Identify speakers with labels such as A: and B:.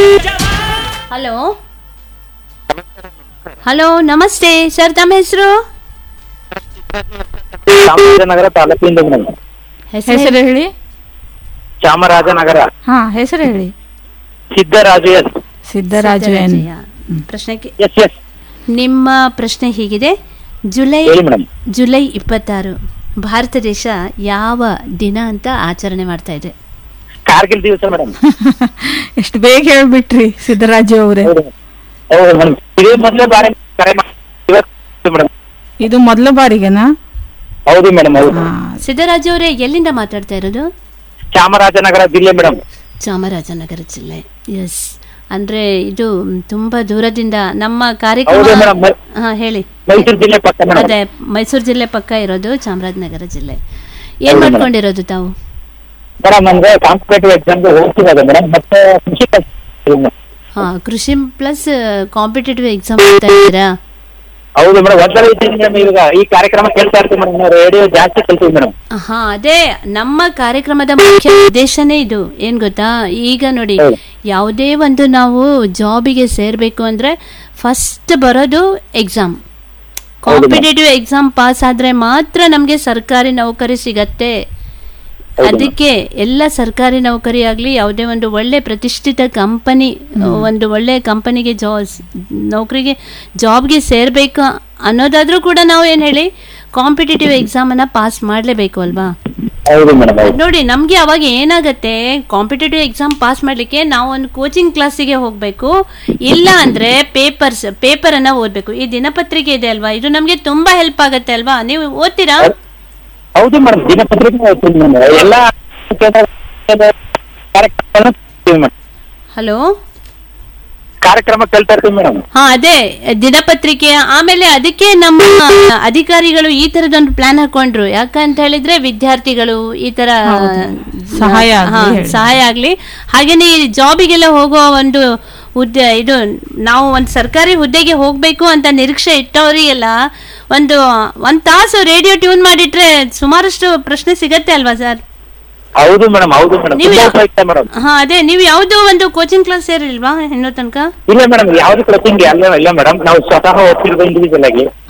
A: Hello hello ನಮಸ್ತೆ sir ತಮ್ಮ ಹೆಸರು
B: ಚಾಮರಾಜನಗರ ತಾಲೂಕಿಂದ ಮೇಡಮ್
C: ಹೆಸರು ಹೇಳಿ
B: ಚಾಮರಾಜನಗರ
C: ಹಾ ಹೆಸರು ಹೇಳಿ
B: ಸಿದ್ದರಾಜು ಎಸ್
C: ಸಿದ್ದರಾಜು ಎನ್
A: ಪ್ರಶ್ನೆಗೆ
B: ಎಸ್ ಎಸ್
A: ನಿಮ್ಮ ಪ್ರಶ್ನೆ ಹೀಗಿದೆ ಜುಲೈ
B: ಹೇಳಿ ಮೇಡಮ್
A: ಜುಲೈ ಇಪ್ಪತ್ತಾರು ಭಾರತ ದೇಶ ಯಾವ ದಿನ ಅಂತ ಆಚರಣೆ ಮಾಡ್ತಾ ಇದೆ
B: ಕಾರ್ಗಿಲ್ ದಿವಸ ಮೇಡಮ್
C: ಎಷ್ಟು ಬೇಗ ಹೇಳ್ಬಿಟ್ರಿ ಸಿದ್ದರಾಜು ಅವರೇ
B: ಹೌದು ಹೌದು ಮೇಡಮ್ ಇದೇ ಮೊದಲೇ ಬಾರಿ ಕರೆ ಮೇಡಮ್
C: ಇದು ಮೊದಲ ಬಾರಿಗೆನಾ
B: ಹೌದು ಮೇಡಮ್ ಹೌದು
C: ಹಾ
A: ಸಿದ್ದರಾಜು ಅವರೇ ಎಲ್ಲಿಂದ ಮಾತಾಡ್ತಾ ಇರೋದು
B: ಚಾಮರಾಜನಗರ ಜಿಲ್ಲೆ ಮೇಡಮ್
A: ಚಾಮರಾಜನಗರ ಜಿಲ್ಲೆ ಎಸ್ ಅಂದ್ರೆ ಇದು ತುಂಬಾ ದೂರದಿಂದ ನಮ್ಮ
B: ಹೌದು
A: ಕಾರ್ಯಕ್ರಮ
B: ಮೇಡಮ್
A: ಹಾ ಹೇಳಿ
B: ಮೈಸೂರು ಜಿಲ್ಲೆ ಪಕ್ಕ ಮೇಡಮ್
A: ಅದೇ ಮೈಸೂರು ಜಿಲ್ಲೆ ಪಕ್ಕ ಇರೋದು ಚಾಮರಾಜನಗರ ಜಿಲ್ಲೆ ಏನ್
B: ಹೌದು ಮೇಡಮ್.
A: ಮಾಡ್ಕೊಂಡಿರೋದು ತಾವು
B: ಮೇಡಮ್ ನಮ್ಗೆ ಕಾಂಪಿಟೇಟಿವ್ ಎಕ್ಸಾಮ್ಗೆ ಹೋಗ್ತಿರೋದು ಮೇಡಮ್ ಮತ್ತೆ ಕೃಷಿ ಕಲ್ತಿದ್ದೀನಿ.
A: ಹಾ ಕೃಷಿ ಪ್ಲಸ್ ಕಾಂಪಿಟೇಟಿವ್ ಎಕ್ಸಾಮ್ ಮಾಡ್ತಾ ಇದ್ದೀರಾ
B: ಹೌದು ಮೇಡಮ್ ಒಂದರ ಇದ್ದೀನಿ ಮೇಡಮ್ ಇವಾಗ ಈ ಕಾರ್ಯಕ್ರಮ ಕೇಳ್ತಾ ಇರ್ತೀವಿ ಮೇಡಮ್ ನಾವು ರೇಡಿಯೋ ಜಾಸ್ತಿ ಕೇಳ್ತೀವಿ ಮೇಡಮ್
A: ಹಾ ಅದೇ ನಮ್ಮ ಕಾರ್ಯಕ್ರಮದ ಮುಖ್ಯ ಉದ್ದೇಶನೇ ಇದು ಏನ್ ಗೊತ್ತಾ ಈಗ ನೋಡಿ
B: ಹೌದು.
A: ಯಾವುದೇ ಒಂದು ನಾವು ಜಾಬಿಗೆ ಸೇರ್ಬೇಕು ಅಂದ್ರೆ ಫಸ್ಟ್ ಬರೋದು ಎಕ್ಸಾಮ್ ಕಾಂಪಿಟೇಟಿವ್ ಎಕ್ಸಾಮ್ ಪಾಸ್ ಆದ್ರೆ ಮಾತ್ರ ನಮಗೆ ಸರ್ಕಾರಿ ನೌಕರಿ ಸಿಗತ್ತೆ
B: ಹೌದು
A: ಅದಕ್ಕೆ ಎಲ್ಲ ಸರ್ಕಾರಿ ನೌಕರಿ ಆಗಲಿ ಯಾವುದೇ ಒಂದು ಒಳ್ಳೆ ಪ್ರತಿಷ್ಠಿತ ಕಂಪನಿ ಒಂದು ಒಳ್ಳೆ ಕಂಪನಿಗೆ ಜಾ ನೌಕರಿಗೆ ಜಾಬ್ಗೆ ಸೇರ್ಬೇಕು ಅನ್ನೋದಾದ್ರೂ ಕೂಡ ನಾವು ಏನು ಹೇಳಿ ಕಾಂಪಿಟೇಟಿವ್ ಎಕ್ಸಾಮನ್ನು ಪಾಸ್ ಮಾಡಲೇಬೇಕು ಅಲ್ವಾ
B: ಹೌದು ಮೇಡಮ್ ಹೌದು
A: ನೋಡಿ ನಮಗೆ ಅವಾಗ ಏನಾಗತ್ತೆ ಕಾಂಪಿಟೇಟಿವ್ ಎಕ್ಸಾಮ್ ಪಾಸ್ ಮಾಡಲಿಕ್ಕೆ ನಾವು ಒಂದು ಕೋಚಿಂಗ್ ಕ್ಲಾಸಿಗೆ ಹೋಗಬೇಕು ಇಲ್ಲ ಅಂದರೆ ಪೇಪರ್ಸ್ ಪೇಪರನ್ನು ಓದಬೇಕು ಈ ದಿನಪತ್ರಿಕೆ ಇದೆ ಅಲ್ವಾ ಇದು ನಮಗೆ ತುಂಬ ಹೆಲ್ಪ್ ಆಗುತ್ತೆ ಅಲ್ವಾ ನೀವು ಓದ್ತೀರಾ
B: ಹೌದು ಮೇಡಮ್ ದಿನಪತ್ರಿಕೆ ಓದ್ತೀನಿ ಮೇಡಮ್ ಎಲ್ಲ ಕಾರ್ಯಕ್ರಮ ಕೇಳ್ತೀವಿ ಮೇಡಮ್
A: ಹಲೋ
B: ಕಾರ್ಯಕ್ರಮ ಕೇಳ್ತಾ ಇರ್ತೀವಿ ಮೇಡಮ್
A: ಹಾ ಅದೇ ದಿನಪತ್ರಿಕೆ ಆಮೇಲೆ ಅದಕ್ಕೆ ನಮ್ಮ ಅಧಿಕಾರಿಗಳು ಈ ತರದೊಂದು ಪ್ಲಾನ್ ಹಾಕೊಂಡ್ರು ಯಾಕಂತ ಹೇಳಿದ್ರೆ ವಿದ್ಯಾರ್ಥಿಗಳು ಈ ತರ
C: ಹೌದು. ಸಹಾಯ ಆಗ್ಲಿ
A: ಹಾ,
C: ಹೇಳಿ.
A: ಸಹಾಯ ಆಗ್ಲಿ ಹಾಗೇನೆ ಈ ಜಾಬಿಗೆಲ್ಲ ಹೋಗುವ ಒಂದು ಹುದ್ದೆ ಇದು ನಾವು ಒಂದು ಸರ್ಕಾರಿ ಹುದ್ದೆಗೆ ಹೋಗ್ಬೇಕು ಅಂತ ನಿರೀಕ್ಷೆ ಇಟ್ಟವರಿಗೆಲ್ಲ ಒಂದು ಒಂದ್ ತಾಸು ರೇಡಿಯೋ ಟ್ಯೂನ್ ಮಾಡಿಟ್ರೆ ಸುಮಾರಷ್ಟು ಪ್ರಶ್ನೆ ಸಿಗತ್ತೆ ಅಲ್ವಾ ಸರ್
B: ಹೌದು ಮೇಡಮ್ ಹೌದು ಮೇಡಮ್
A: ನೀವು
B: ತುಂಬಾ
A: ಯಾ-
B: ಉಪಯುಕ್ತ ಮೇಡಮ್
A: ಹಾ ಅದೇ ನೀವು ಯಾವುದೋ ಒಂದು ಕೋಚಿಂಗ್ ಕ್ಲಾಸ್ ಸೇರಿಲ್ವಾ ಇನ್ನೂ ತನಕ
B: ಇಲ್ಲ ಮೇಡಮ್ ಯಾವ್ದು ಕೋಚಿಂಗ್ ಅಲ್ಲ ಇಲ್ಲ ಮೇಡಮ್ ನಾವು ಸ್ವತಃ ಓದ್ತಿರೋದು ಇಂಡಿವಿಜುವಲ್ ಆಗಿ